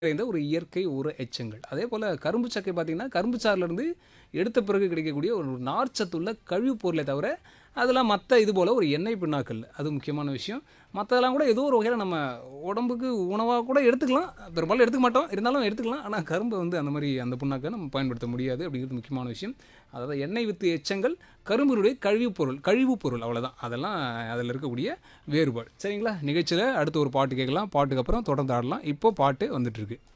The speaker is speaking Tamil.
நிறைந்த ஒரு இயற்கை உர எச்சங்கள் அதே போல் கரும்பு சக்கை பார்த்திங்கன்னா கரும்பு சாறிலிருந்து எடுத்த பிறகு கிடைக்கக்கூடிய ஒரு நார்ச்சத்துள்ள கழிவுப் பொருளை தவிர அதெல்லாம் மற்ற இது போல் ஒரு எண்ணெய் பிண்ணாக்கள் அது முக்கியமான விஷயம் மற்றதெல்லாம் கூட ஏதோ ஒரு வகையில் நம்ம உடம்புக்கு உணவாக கூட எடுத்துக்கலாம் பெரும்பாலும் எடுத்துக்க மாட்டோம் இருந்தாலும் எடுத்துக்கலாம் ஆனால் கரும்பை வந்து அந்த மாதிரி அந்த புண்ணாக்கை நம்ம பயன்படுத்த முடியாது அப்படிங்கிறது முக்கியமான விஷயம் அதாவது எண்ணெய் வித்து எச்சங்கள் கரும்பினுடைய கழிவுப் பொருள் கழிவுப் பொருள் அவ்வளோதான் அதெல்லாம் அதில் இருக்கக்கூடிய வேறுபாடு சரிங்களா நிகழ்ச்சியில் அடுத்து ஒரு பாட்டு கேட்கலாம் பாட்டுக்கு அப்புறம் தொடர்ந்து ஆடலாம் இப்போ பாட்டு வந்துட்டு இருக்கு